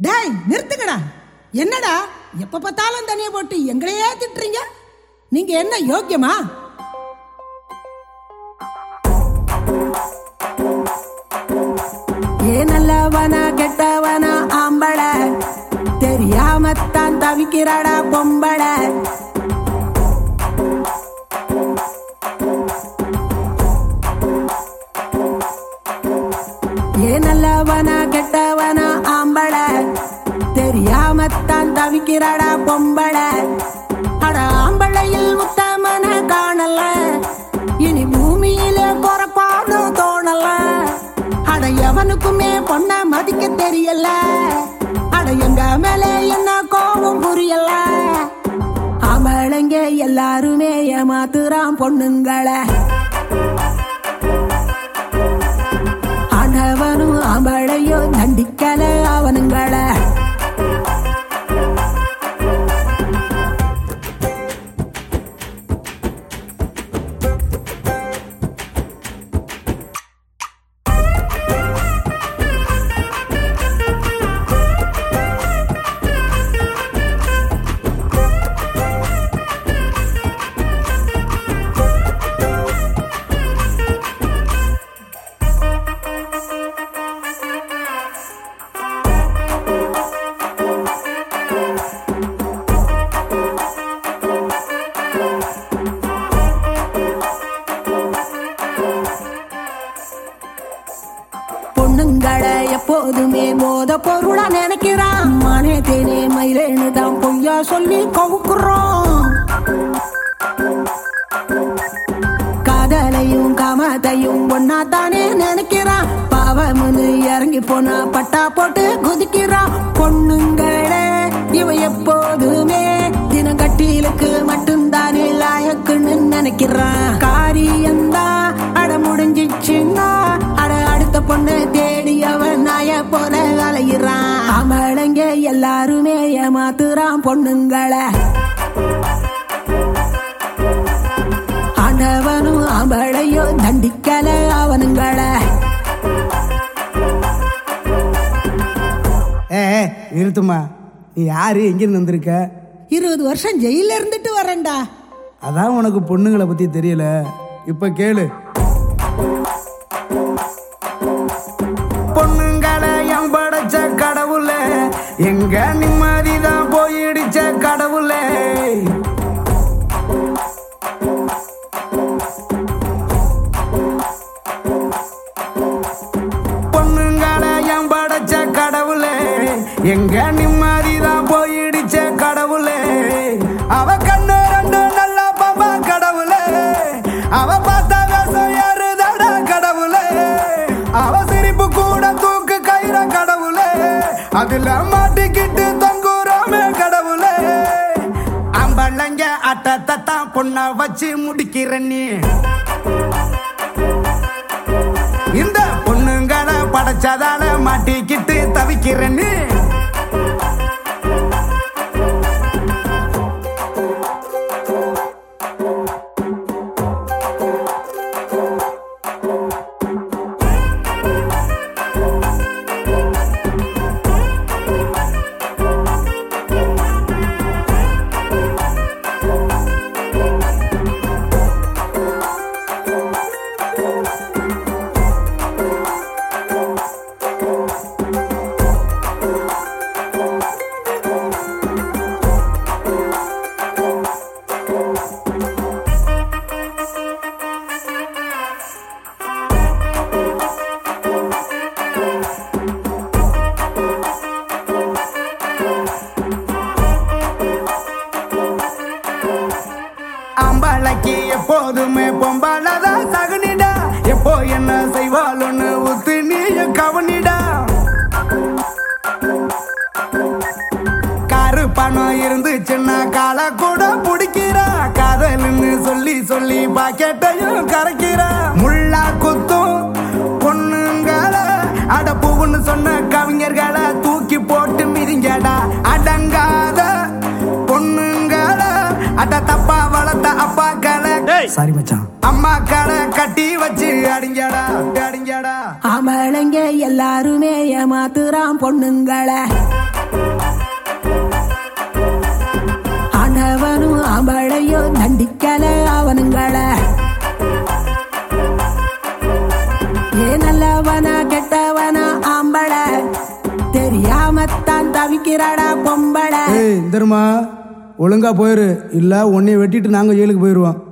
டேய் நிறுத்துங்கடா என்னடா எப்ப பார்த்தாலும் தனியா போட்டு எங்களையே திட்டுறீங்க நீங்க என்ன யோக்கியமா ஏ நல்லவனா கெட்டவனா ஆம்பள தெரியாமத்தான் தவிக்கிறாடா பொம்பள ஏ நல்லவனா கெட்டவனா ஆம்பள தெரியாமத்தான் தவிக்கிறாடா பொம்பள அட ஆம்பளையில் உத்தமன காணல இனி பூமியில பொறப்பாடு தோணல அட எவனுக்குமே பொண்ண மதிக்க தெரியல அட எங்க மேல என்ன கோபம் புரியல ஆம்பளைங்க எல்லாருமே ஏமாத்துறான் பொண்ணுங்களை ஆண்டவனும் ஆம்பளையோ தண்டிக்கல அவனுங்கள பொண்ணுங்களை எப்போதுமே போத பொருளா நினைக்கிறான் மானே தேனே மயிலேன்னு தான் பொய்யா சொல்லி கவுக்குறோம் காதலையும் காமத்தையும் ஒன்னா தானே நினைக்கிறான் பாவம்னு இறங்கி போனா பட்டா போட்டு குதிக்கிறான் பொண்ணுங்களே இவ எப்போதுமே தினங்கட்டிலுக்கு மட்டும்தானே லாயக்குன்னு நினைக்கிறான் காரியம்தான் அட முடிஞ்சிச்சுன்னா அட அடுத்த பொண்ணு தேடி அவன் நாய போல அலையிறான் அவளங்க எல்லாருமே ஏமாத்துறான் பொண்ணுங்களை ஆண்டவனும் அவளையோ தண்டிக்கல அவனுங்கள ஏ ஏ, நிறுத்துமா நீ யாரு எங்கிருந்து வந்திருக்க இருபது வருஷம் ஜெயில இருந்துட்டு வரேன்டா அதான் உனக்கு பொண்ணுங்களை பத்தி தெரியல இப்ப கேளு பொண்ணுங்களை என் படைச்ச கடவுளே எங்க நிம்மதிதான் போயிடுச்ச கடவுளே பொண்ணுங்களை என் படைச்ச கடவுளே எங்க நிம்மதிதான் போயிடுச்ச கடவுளே அவ கண்ணு ரெண்டு நல்ல பாப்பா கடவுளே அவ பார்த்த வேஷம் ஏறுதடா கடவுளே அவ சிரிப்பு கூட தூக்கு கயிற கடவுளே அதுல மாட்டிக்கிட்டு தொங்குறோமே கடவுளே அம்பளங்க அட்டத்தான் பொண்ண வச்சு முடிக்கிற நீ இந்த பொண்ணுங்களை படைச்சதால மாட்டிக்கிட்டு தவிக்கிற நீ அம்பளைக்கு எப்போதுமே பொம்பளதான் சகுனிடா எப்போ என்ன செய்வாளுன்னு ஊத்து நீ கவனிடா காரு பணம் இருந்துச்சுன்னா காலை கூட பிடிக்கிறா காதல்னு சொல்லி சொல்லி பாக்கெட்டையும் கரைக்கிறா முள்ளா குத்தும் பொண்ணுங்கள அட பூவுன்னு சொன்ன கவிஞர்களை தூக்கி போட்டு மிதிங்கடா அடங்காத பொண்ணுங்கள அட தப்பா வளர்த்த அப்பாக்களை சாரி மச்சான் அம்மாக்களை கட்டி வச்சு அடிங்கடா அடிங்கடா அவளைங்க எல்லாருமே ஏமாத்துறான் பொண்ணுங்களை பிடிக்கல அவனுங்கள ஏ நல்லவனா கெட்டவனா ஆம்பள தெரியாமத்தான் தவிக்கிறாடா பொம்பளை ஏய் தருமா ஒழுங்கா போயிரு இல்ல உன்னைய வெட்டிட்டு நாங்க ஜெயிலுக்கு போயிருவோம்